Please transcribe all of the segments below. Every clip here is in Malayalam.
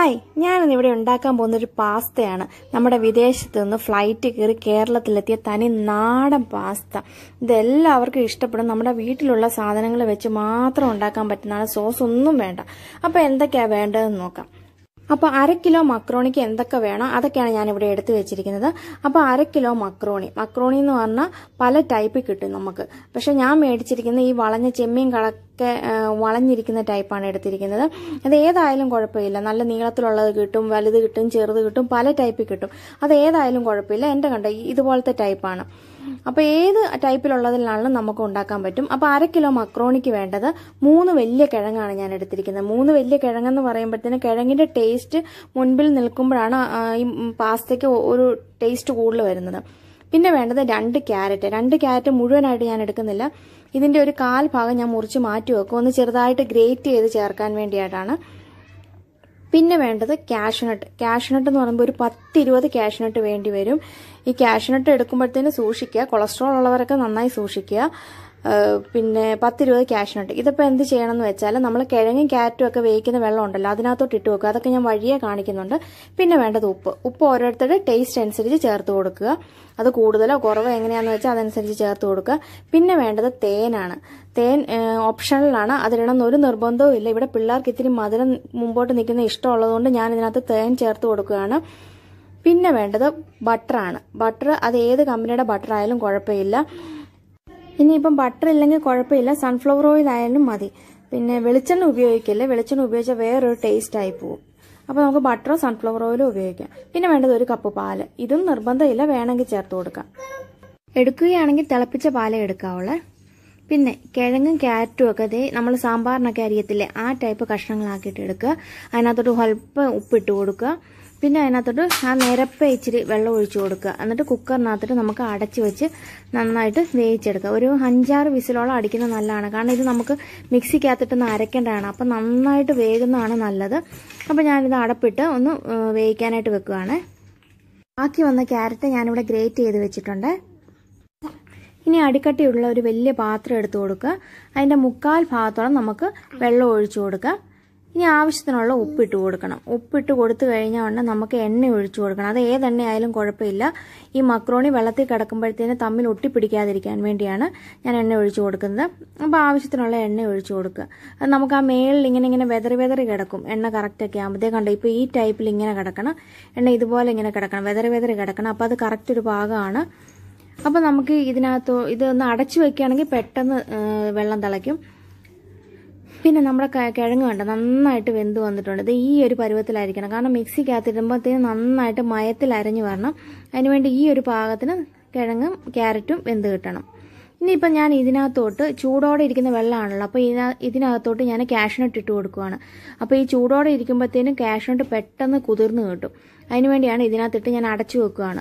ഹായ് ഞാനിന്ന് ഇവിടെ ഉണ്ടാക്കാൻ പോകുന്ന ഒരു പാസ്തയാണ് നമ്മുടെ വിദേശത്ത് നിന്ന് ഫ്ലൈറ്റ് കയറി കേരളത്തിലെത്തിയ തനി നാടൻ പാസ്ത ഇതെല്ലാവർക്കും ഇഷ്ടപ്പെടും നമ്മുടെ വീട്ടിലുള്ള സാധനങ്ങൾ വെച്ച് മാത്രം ഉണ്ടാക്കാൻ പറ്റുന്നതാണ് സോസ് ഒന്നും വേണ്ട അപ്പോൾ എന്തൊക്കെയാണ് വേണ്ടതെന്ന് നോക്കാം അപ്പോൾ അര കിലോ മക്രോണിക്ക് എന്തൊക്കെ വേണം അതൊക്കെയാണ് ഞാൻ ഇവിടെ എടുത്തു വെച്ചിരിക്കുന്നത് അപ്പോൾ അര കിലോ മക്രോണി മക്രോണി എന്ന് പറഞ്ഞാൽ പല ടൈപ്പിൽ കിട്ടും നമുക്ക് പക്ഷെ ഞാൻ മേടിച്ചിരിക്കുന്ന ഈ വളഞ്ഞ ചെമ്മീൻ കളക്കെ ആ, വളഞ്ഞിരിക്കുന്ന ടൈപ്പാണ് എടുത്തിരിക്കുന്നത് അത് ഏതായാലും കുഴപ്പമില്ല നല്ല നീളത്തിലുള്ളത് കിട്ടും വലുത് കിട്ടും ചെറുത് കിട്ടും പല ടൈപ്പിൽ കിട്ടും അത് ഏതായാലും കുഴപ്പമില്ല എൻ്റെ കണ്ട ഈ- ഇതുപോലത്തെ ടൈപ്പാണ് അപ്പോൾ ഏത് ടൈപ്പിലുള്ളതിലാണെങ്കിലും നമുക്ക് ഉണ്ടാക്കാൻ പറ്റും അപ്പോൾ അര കിലോ മക്രോണിക്ക് വേണ്ടത് മൂന്ന് വലിയ കിഴങ്ങാണ് ഞാൻ എടുത്തിരിക്കുന്നത് മൂന്ന് വലിയ കിഴങ്ങെന്ന് പറയുമ്പോഴത്തേന് കിഴങ്ങിൻ്റെ ടേസ്റ്റ് മുൻപിൽ നിൽക്കുമ്പോഴാണ് ആ, ഈ പാസ്തയ്ക്ക് ഒരു ടേസ്റ്റ് കൂടുതൽ വരുന്നത് പിന്നെ വേണ്ടത് രണ്ട് ക്യാരറ്റ് രണ്ട് ക്യാരറ്റ് മുഴുവനായിട്ട് ഞാൻ എടുക്കുന്നില്ല ഇതിൻ്റെ ഒരു കാൽ ഭാഗം ഞാൻ മുറിച്ച് മാറ്റി വെക്കും ഒന്ന് ചെറുതായിട്ട് ഗ്രേറ്റ് ചെയ്ത് ചേർക്കാൻ വേണ്ടിയിട്ടാണ് പിന്നെ വേണ്ടത് കാഷ്നട്ട് കാഷ്നട്ട് എന്ന് പറയുമ്പോൾ ഒരു പത്ത് ഇരുപത് കാഷ്നട്ട് വേണ്ടി വരും ഈ കാഷ്നട്ട് എടുക്കുമ്പോഴത്തേന് സൂക്ഷിക്കുക കൊളസ്ട്രോൾ ഉള്ളവരൊക്കെ നന്നായി സൂക്ഷിക്കുക ഏഹ് പിന്നെ പത്തിരുപത് കാഷ്നട്ട് ഇതിപ്പോൾ എന്ത് ചെയ്യണമെന്ന് വെച്ചാൽ നമ്മൾ കിഴങ്ങും ക്യാരറ്റും ഒക്കെ വേവിക്കുന്ന വെള്ളം ഉണ്ടല്ലോ അതിനകത്തോട്ട് ഇട്ട് വെക്കുക അതൊക്കെ ഞാൻ വഴിയെ കാണിക്കുന്നുണ്ട് പിന്നെ വേണ്ടത് ഉപ്പ് ഉപ്പ് ഓരോരുത്തരുടെ ടേസ്റ്റ് അനുസരിച്ച് ചേർത്ത് കൊടുക്കുക അത് കൂടുതലോ കുറവോ എങ്ങനെയാണെന്ന് വെച്ചാൽ അതനുസരിച്ച് ചേർത്ത് കൊടുക്കുക പിന്നെ വേണ്ടത് തേനാണ് തേൻ ഓപ്ഷണലാണ് അതിടണമെന്ന് ഒരു നിർബന്ധവും ഇല്ല ഇവിടെ പിള്ളേർക്ക് ഇത്തിരി മധുരം മുമ്പോട്ട് നിൽക്കുന്ന ഇഷ്ടമുള്ളതുകൊണ്ട് ഞാൻ ഇതിനകത്ത് തേൻ ചേർത്ത് കൊടുക്കുകയാണ് പിന്നെ വേണ്ടത് ബട്ടറാണ് ബട്ടർ അത് ഏത് കമ്പനിയുടെ ബട്ടർ ആയാലും കുഴപ്പമില്ല ഇനിയിപ്പം ബട്ടർ ഇല്ലെങ്കിൽ കുഴപ്പമില്ല സൺഫ്ലവർ ഓയിൽ ആയാലും മതി പിന്നെ വെളിച്ചെണ്ണ ഉപയോഗിക്കില്ല വെളിച്ചെണ്ണ ഉപയോഗിച്ചാൽ വേറൊരു ടേസ്റ്റ് ആയി പോകും അപ്പോൾ നമുക്ക് ബട്ടറോ സൺഫ്ലവർ ഓയിലോ ഉപയോഗിക്കാം പിന്നെ വേണ്ടത് ഒരു കപ്പ് പാല് ഇതും നിർബന്ധമില്ല വേണമെങ്കിൽ ചേർത്ത് കൊടുക്കാം എടുക്കുകയാണെങ്കിൽ തിളപ്പിച്ച പാലേ എടുക്കാവുള്ളേ പിന്നെ കിഴങ്ങും ക്യാരറ്റും ഒക്കെ ദേ നമ്മൾ സാമ്പാറിനൊക്കെ അരിയത്തില്ലേ ആ ടൈപ്പ് കഷ്ണങ്ങളാക്കിയിട്ട് എടുക്കുക അതിനകത്തോട്ട് അല്പം ഉപ്പിട്ട് കൊടുക്കുക പിന്നെ അതിനകത്തോട്ട് ആ നിരപ്പ ഇച്ചിരി വെള്ളം ഒഴിച്ചു കൊടുക്കുക എന്നിട്ട് കുക്കറിനകത്തിട്ട് നമുക്ക് അടച്ച് വെച്ച് നന്നായിട്ട് വേവിച്ചെടുക്കുക ഒരു അഞ്ചാറ് വിസിലോളം അടിക്കുന്നത് നല്ലതാണ് കാരണം ഇത് നമുക്ക് മിക്സിക്കകത്തിട്ടൊന്ന് അരക്കേണ്ടതാണ് അപ്പം നന്നായിട്ട് വേകുന്നതാണ് നല്ലത് അപ്പം ഞാനിത് അടപ്പിട്ട് ഒന്ന് ഏഹ്, വേവിക്കാനായിട്ട് വെക്കുകയാണ് ബാക്കി വന്ന ക്യാരറ്റ് ഞാനിവിടെ ഗ്രേറ്റ് ചെയ്ത് വെച്ചിട്ടുണ്ട് ഇനി അടിക്കട്ടിയുള്ള ഒരു വലിയ പാത്രം എടുത്തു കൊടുക്കുക അതിൻ്റെ മുക്കാൽ ഭാഗത്തോളം നമുക്ക് വെള്ളം ഒഴിച്ചു കൊടുക്കുക ഇനി ആവശ്യത്തിനുള്ള ഉപ്പിട്ട് കൊടുക്കണം ഉപ്പിട്ട് കൊടുത്തു കഴിഞ്ഞാൽ ഉടനെ നമുക്ക് എണ്ണ ഒഴിച്ചു കൊടുക്കണം അത് ഏത് എണ്ണയായാലും കുഴപ്പമില്ല ഈ മക്രോണി വെള്ളത്തിൽ കിടക്കുമ്പോഴത്തേന് തമ്മിൽ ഒട്ടിപ്പിടിക്കാതിരിക്കാൻ വേണ്ടിയാണ് ഞാൻ എണ്ണ ഒഴിച്ചു കൊടുക്കുന്നത് അപ്പോൾ ആവശ്യത്തിനുള്ള എണ്ണ ഒഴിച്ചു കൊടുക്കുക അത് നമുക്ക് ആ മേളിൽ ഇങ്ങനെ ഇങ്ങനെ വെതറി വെതറി കിടക്കും എണ്ണ കറക്റ്റൊക്കെ ആകുമ്പോഴത്തേ കണ്ടോ ഇപ്പോൾ ഈ ടൈപ്പിൽ ഇങ്ങനെ കിടക്കണം എണ്ണ ഇതുപോലെ ഇങ്ങനെ കിടക്കണം വെതറി വെതറി കിടക്കണം അപ്പോൾ അത് കറക്റ്റ് ഒരു ഭാഗമാണ് അപ്പോൾ നമുക്ക് ഇതിനകത്ത് ഇതൊന്ന് അടച്ചു വെക്കുകയാണെങ്കിൽ പെട്ടെന്ന് ആ, വെള്ളം തിളയ്ക്കും പിന്നെ നമ്മുടെ ക- കിഴങ്ങ് കണ്ട നന്നായിട്ട് വെന്ത് വന്നിട്ടുണ്ട് ഇത് ഈ ഒരു പരുവത്തിലായിരിക്കണം കാരണം മിക്സിക്കകത്തിടുമ്പോഴത്തേന് നന്നായിട്ട് മയത്തിൽ അരഞ്ഞു വരണം അതിനുവേണ്ടി ഈ ഒരു പാകത്തിന് കിഴങ്ങും ക്യാരറ്റും വെന്ത് കിട്ടണം ഇനിയിപ്പം ഞാൻ ഇതിനകത്തോട്ട് ചൂടോടെ ഇരിക്കുന്ന വെള്ളമാണല്ലോ അപ്പോൾ ഇതിന ഇതിനകത്തോട്ട് ഞാൻ കാഷ്നട്ട് ഇട്ട് കൊടുക്കുവാണ് അപ്പോൾ ഈ ചൂടോടെ ഇരിക്കുമ്പോഴത്തേനും കാഷ്നട്ട് പെട്ടെന്ന് കുതിർന്ന് കിട്ടും അതിനുവേണ്ടിയാണ് ഇതിനകത്തിട്ട് ഞാൻ അടച്ചു വെക്കുകയാണ്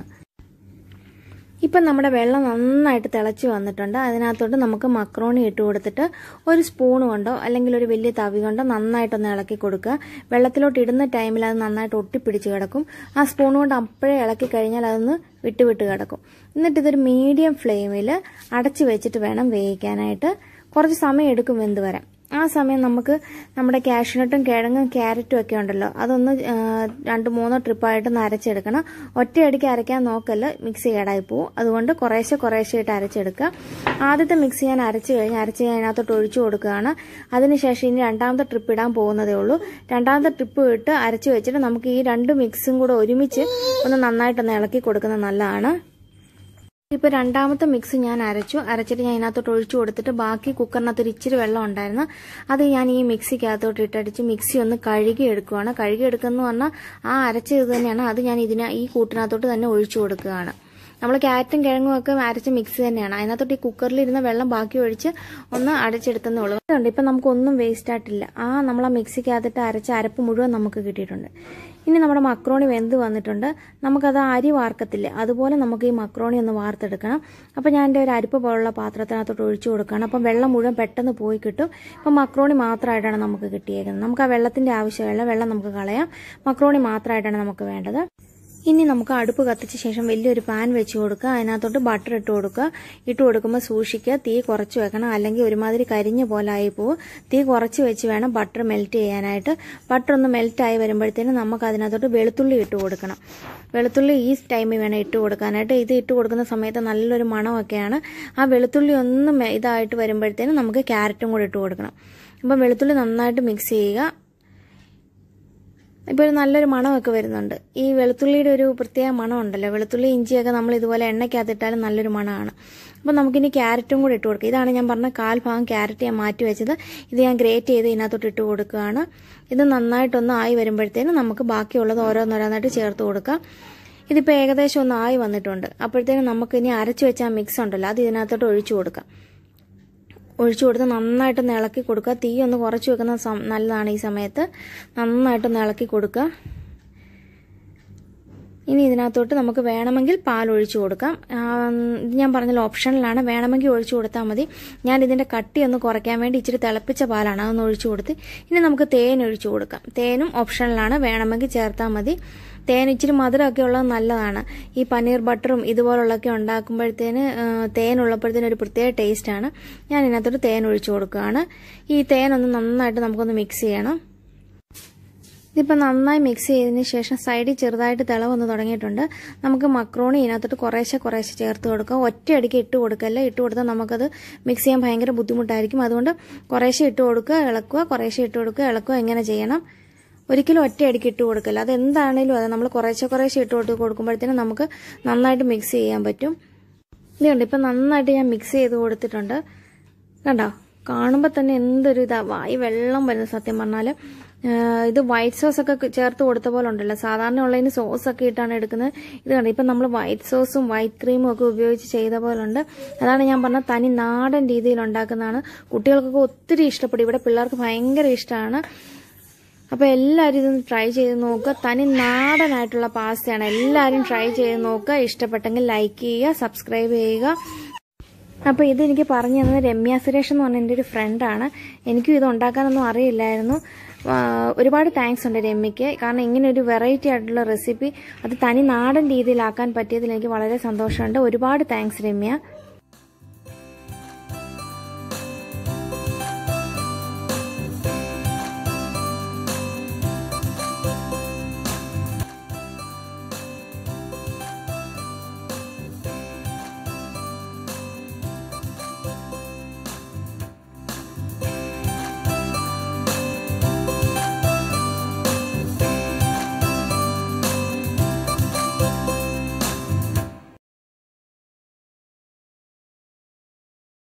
ഇപ്പം നമ്മുടെ വെള്ളം നന്നായിട്ട് തിളച്ച് വന്നിട്ടുണ്ട് അതിനകത്തോട്ട് നമുക്ക് മക്രോണി ഇട്ട് കൊടുത്തിട്ട് ഒരു സ്പൂൺ കൊണ്ടോ അല്ലെങ്കിൽ ഒരു വലിയ തവി കൊണ്ടോ നന്നായിട്ടൊന്ന് ഇളക്കി കൊടുക്കുക വെള്ളത്തിലോട്ട് ഇടുന്ന ടൈമിൽ അത് നന്നായിട്ട് ഒട്ടിപ്പിടിച്ച് കിടക്കും ആ സ്പൂൺ കൊണ്ട് അപ്പോഴേ ഇളക്കി കഴിഞ്ഞാൽ അതൊന്ന് വിട്ട് വിട്ട് കിടക്കും എന്നിട്ട് ഇതൊരു മീഡിയം ഫ്ലെയിമിൽ അടച്ച് വെച്ചിട്ട് വേണം വേവിക്കാനായിട്ട് കുറച്ച് സമയം എടുക്കും വെന്ത് വരാൻ ആ സമയം നമുക്ക് നമ്മുടെ കാഷ്നട്ടും കിഴങ്ങും ക്യാരറ്റും ഒക്കെ ഉണ്ടല്ലോ അതൊന്ന് ആ, രണ്ട് മൂന്നോ ട്രിപ്പായിട്ട് ഒന്ന് അരച്ചെടുക്കണം ഒറ്റയടിക്ക് അരയ്ക്കാൻ നോക്കല്ല മിക്സി കേടായി പോവും അതുകൊണ്ട് കുറേശ്ശെ കുറേശ്ശെ ഇട്ട് അരച്ചെടുക്കുക ആദ്യത്തെ മിക്സി ഞാൻ അരച്ച് കഴിഞ്ഞ് അരച്ച് ഞാൻ അതിനകത്തോട്ട് ഒഴിച്ചു കൊടുക്കുകയാണ് അതിനുശേഷം ഇനി രണ്ടാമത്തെ ട്രിപ്പ് ഇടാൻ പോകുന്നതേ ഉള്ളൂ രണ്ടാമത്തെ ട്രിപ്പ് ഇട്ട് അരച്ച് വെച്ചിട്ട് നമുക്ക് ഈ രണ്ട് മിക്സും കൂടെ ഒരുമിച്ച് ഒന്ന് നന്നായിട്ടൊന്ന് ഇളക്കി കൊടുക്കുന്നത് നല്ലതാണ് ഇപ്പോൾ രണ്ടാമത്തെ മിക്സ് ഞാൻ അരച്ചു അരച്ചിട്ട് ഞാൻ ഇതിനകത്തോട്ട് ഒഴിച്ചു കൊടുത്തിട്ട് ബാക്കി കുക്കറിനകത്ത് ഒരു ഇച്ചിരി വെള്ളം ഉണ്ടായിരുന്നു അത് ഞാൻ ഈ മിക്സിക്കകത്തോട്ട് ഇട്ടടിച്ച് മിക്സി ഒന്ന് കഴുകി എടുക്കുവാണ് കഴുകി എടുക്കുന്ന പറഞ്ഞാൽ ആ അരച്ചത് തന്നെയാണ് അത് ഞാൻ ഇതിന് ഈ കൂട്ടിനകത്തോട്ട് തന്നെ ഒഴിച്ചു കൊടുക്കുകയാണ് നമ്മൾ ക്യാരറ്റും കിഴങ്ങും ഒക്കെ അരച്ച മിക്സ് തന്നെയാണ് അതിനകത്തോട്ട് ഈ കുക്കറിൽ ഇരുന്ന വെള്ളം ബാക്കി ഒഴിച്ച് ഒന്ന് അടച്ചെടുത്തേ ഉള്ളൂ അതുകൊണ്ട് ഇപ്പം നമുക്കൊന്നും വേസ്റ്റ് ആയിട്ടില്ല ആ നമ്മൾ ആ മിക്സിക്കകത്തിട്ട് അരച്ച അരപ്പ് മുഴുവൻ നമുക്ക് കിട്ടിയിട്ടുണ്ട് ഇനി നമ്മുടെ മക്രോണി വെന്ത് വന്നിട്ടുണ്ട് നമുക്കത് അരി വാർക്കത്തില്ലേ അതുപോലെ നമുക്ക് ഈ മക്രോണി ഒന്ന് വാർത്തെടുക്കണം അപ്പോൾ ഞാൻ എൻ്റെ ഒരു അരിപ്പ് പോലുള്ള പാത്രത്തിനകത്തോട്ട് ഒഴിച്ചു കൊടുക്കണം അപ്പം വെള്ളം മുഴുവൻ പെട്ടെന്ന് പോയി കിട്ടും ഇപ്പം മക്രോണി മാത്രമായിട്ടാണ് നമുക്ക് കിട്ടിയേക്കുന്നത് നമുക്ക് ആ വെള്ളത്തിൻ്റെ ആവശ്യമില്ല വെള്ളം നമുക്ക് കളയാം മക്രോണി മാത്രമായിട്ടാണ് നമുക്ക് വേണ്ടത് ഇനി നമുക്ക് അടുപ്പ് കത്തിച്ച ശേഷം വലിയൊരു പാൻ വെച്ച് കൊടുക്കുക അതിനകത്തോട്ട് ബട്ടർ ഇട്ട് കൊടുക്കുക ഇട്ട് കൊടുക്കുമ്പോൾ സൂക്ഷിക്കുക തീ കുറച്ച് വെക്കണം അല്ലെങ്കിൽ ഒരുമാതിരി കരിഞ്ഞ പോലെ ആയി പോകും തീ കുറച്ച് വെച്ച് വേണം ബട്ടർ മെൽറ്റ് ചെയ്യാനായിട്ട് ബട്ടർ ഒന്ന് മെൽറ്റ് ആയി വരുമ്പോഴത്തേനും നമുക്ക് അതിനകത്തോട്ട് വെളുത്തുള്ളി ഇട്ട് കൊടുക്കണം വെളുത്തുള്ളി ഈ ടൈമിൽ വേണം ഇട്ട് കൊടുക്കാനായിട്ട് ഇത് ഇട്ട് കൊടുക്കുന്ന സമയത്ത് നല്ലൊരു മണമൊക്കെയാണ് ആ വെളുത്തുള്ളി ഒന്ന് മെ- ഇതായിട്ട് വരുമ്പോഴത്തേനും നമുക്ക് ക്യാരറ്റും കൂടി ഇട്ട് കൊടുക്കണം അപ്പം വെളുത്തുള്ളി നന്നായിട്ട് മിക്സ് ചെയ്യുക ഇപ്പോൾ ഒരു നല്ലൊരു മണമൊക്കെ വരുന്നുണ്ട് ഈ വെളുത്തുള്ളിയുടെ ഒരു പ്രത്യേക മണം ഉണ്ടല്ലോ വെളുത്തുള്ളി ഇഞ്ചിയൊക്കെ നമ്മൾ ഇതുപോലെ എണ്ണയ്ക്കകത്തിട്ടാലും നല്ലൊരു മണമാണ് അപ്പോൾ നമുക്കിനി ക്യാരറ്റും കൂടി ഇട്ട് കൊടുക്കുക ഇതാണ് ഞാൻ പറഞ്ഞ കാൽ ഭാഗം ക്യാരറ്റ് ഞാൻ മാറ്റി വെച്ചത് ഇത് ഞാൻ ഗ്രേറ്റ് ചെയ്ത് ഇതിനകത്തോട്ട് ഇട്ട് കൊടുക്കുകയാണ് ഇത് നന്നായിട്ടൊന്ന് ആയി വരുമ്പോഴത്തേനും നമുക്ക് ബാക്കിയുള്ളത് ഓരോന്നോരോന്നായിട്ട് ചേർത്ത് കൊടുക്കാം ഇതിപ്പോൾ ഏകദേശം ഒന്ന് ആയി വന്നിട്ടുണ്ട് അപ്പോഴത്തേനും നമുക്ക് ഇനി അരച്ച് വെച്ച ആ മിക്സ് ഉണ്ടല്ലോ അത് ഇതിനകത്തോട്ട് ഒഴിച്ചു കൊടുക്കാം ഒഴിച്ചു കൊടുത്ത് നന്നായിട്ടൊന്ന് ഇളക്കി കൊടുക്കുക തീ ഒന്ന് കുറച്ച് വെക്കുന്ന സം- നല്ലതാണ് ഈ സമയത്ത് നന്നായിട്ടൊന്ന് ഇളക്കി കൊടുക്കുക ഇനി ഇതിനകത്തോട്ട് നമുക്ക് വേണമെങ്കിൽ പാൽ ഒഴിച്ചു കൊടുക്കാം ആ, ഇത് ഞാൻ പറഞ്ഞല്ലോ ഓപ്ഷനിലാണ് വേണമെങ്കിൽ ഒഴിച്ചു കൊടുത്താൽ മതി ഞാൻ ഇതിൻ്റെ കട്ടി ഒന്ന് കുറയ്ക്കാൻ വേണ്ടി ഇച്ചിരി തിളപ്പിച്ച പാലാണ് അതൊന്ന് ഒഴിച്ചു കൊടുത്ത് ഇനി നമുക്ക് തേൻ ഒഴിച്ചു കൊടുക്കാം തേനും ഓപ്ഷനിലാണ് വേണമെങ്കിൽ ചേർത്താൽ മതി തേൻ ഇച്ചിരി മധുരമൊക്കെ ഉള്ളത് നല്ലതാണ് ഈ പനീർ ബട്ടറും ഇതുപോലുള്ളതൊക്കെ ഉണ്ടാക്കുമ്പോഴത്തേന് ആ, തേൻ ഉള്ളപ്പോഴത്തേന് ഒരു പ്രത്യേക ടേസ്റ്റാണ് ഞാൻ ഇതിനകത്തോട്ട് തേൻ ഒഴിച്ചു കൊടുക്കുകയാണ് ഈ തേൻ ഒന്ന് നന്നായിട്ട് നമുക്കൊന്ന് മിക്സ് ചെയ്യണം ഇതിപ്പോൾ നന്നായി മിക്സ് ചെയ്തതിന് ശേഷം സൈഡിൽ ചെറുതായിട്ട് തിളവന്ന് തുടങ്ങിയിട്ടുണ്ട് നമുക്ക് മക്രോണി ഇതിനകത്തോട്ട് കുറേശ്ശെ കുറേശ്ശെ ചേർത്ത് കൊടുക്കുക ഒറ്റയടിക്ക് ഇട്ട് കൊടുക്കല്ല ഇട്ട് കൊടുത്താൽ നമുക്കത് മിക്സ് ചെയ്യാൻ ഭയങ്കര ബുദ്ധിമുട്ടായിരിക്കും അതുകൊണ്ട് കുറേശ്ശെ ഇട്ട് കൊടുക്കുക ഇളക്കുക കുറേശ്ശെ ഇട്ട് കൊടുക്കുക ഇളക്കുക എങ്ങനെ ചെയ്യണം ഒരിക്കലും ഒറ്റയടിക്ക് ഇട്ട് കൊടുക്കല്ല അത് എന്താണേലും അത് നമ്മൾ കുറേശ്ശെ കുറേശ്ശെ ഇട്ട് കൊടുത്ത് കൊടുക്കുമ്പോഴത്തേനും നമുക്ക് നന്നായിട്ട് മിക്സ് ചെയ്യാൻ പറ്റും ഇതുണ്ട് ഇപ്പം നന്നായിട്ട് ഞാൻ മിക്സ് ചെയ്ത് കൊടുത്തിട്ടുണ്ട് കണ്ടോ കാണുമ്പോൾ തന്നെ എന്തൊരു ഇതാ വായി വെള്ളം വരുന്ന സത്യം പറഞ്ഞാൽ ഇത് വൈറ്റ് സോസ് ഒക്കെ ചേർത്ത് കൊടുത്ത പോലെ ഉണ്ടല്ലോ സാധാരണ ഉള്ളതിന് സോസ് ഒക്കെ ഇട്ടാണ് എടുക്കുന്നത് ഇത് കണ്ടോ ഇപ്പം നമ്മൾ വൈറ്റ് സോസും വൈറ്റ് ക്രീമും ഒക്കെ ഉപയോഗിച്ച് ചെയ്ത പോലെ ഉണ്ട് അതാണ് ഞാൻ പറഞ്ഞ തനി നാടൻ രീതിയിൽ ഉണ്ടാക്കുന്നതാണ് കുട്ടികൾക്കൊക്കെ ഒത്തിരി ഇഷ്ടപ്പെടും ഇവിടെ പിള്ളേർക്ക് ഭയങ്കര ഇഷ്ടമാണ് അപ്പോൾ എല്ലാവരും ഇതൊന്ന് ട്രൈ ചെയ്ത് നോക്കുക തനി നാടനായിട്ടുള്ള പാസ്തയാണ് എല്ലാവരും ട്രൈ ചെയ്ത് നോക്കുക ഇഷ്ടപ്പെട്ടെങ്കിൽ ലൈക്ക് ചെയ്യുക സബ്സ്ക്രൈബ് ചെയ്യുക അപ്പോൾ ഇത് എനിക്ക് പറഞ്ഞു തന്നത് രമ്യ സുരേഷ് എന്ന് പറഞ്ഞ എൻ്റെ ഒരു ഫ്രണ്ടാണ് എനിക്കും ഇത് ഉണ്ടാക്കാനൊന്നും അറിയില്ലായിരുന്നു ആ, ഒരുപാട് താങ്ക്സ് ഉണ്ട് രമ്യയ്ക്ക് കാരണം ഇങ്ങനെ ഒരു വെറൈറ്റി ആയിട്ടുള്ള റെസിപ്പി അത് തനി നാടൻ രീതിയിലാക്കാൻ പറ്റിയതിൽ എനിക്ക് വളരെ സന്തോഷമുണ്ട് ഒരുപാട് താങ്ക്സ് രമ്യ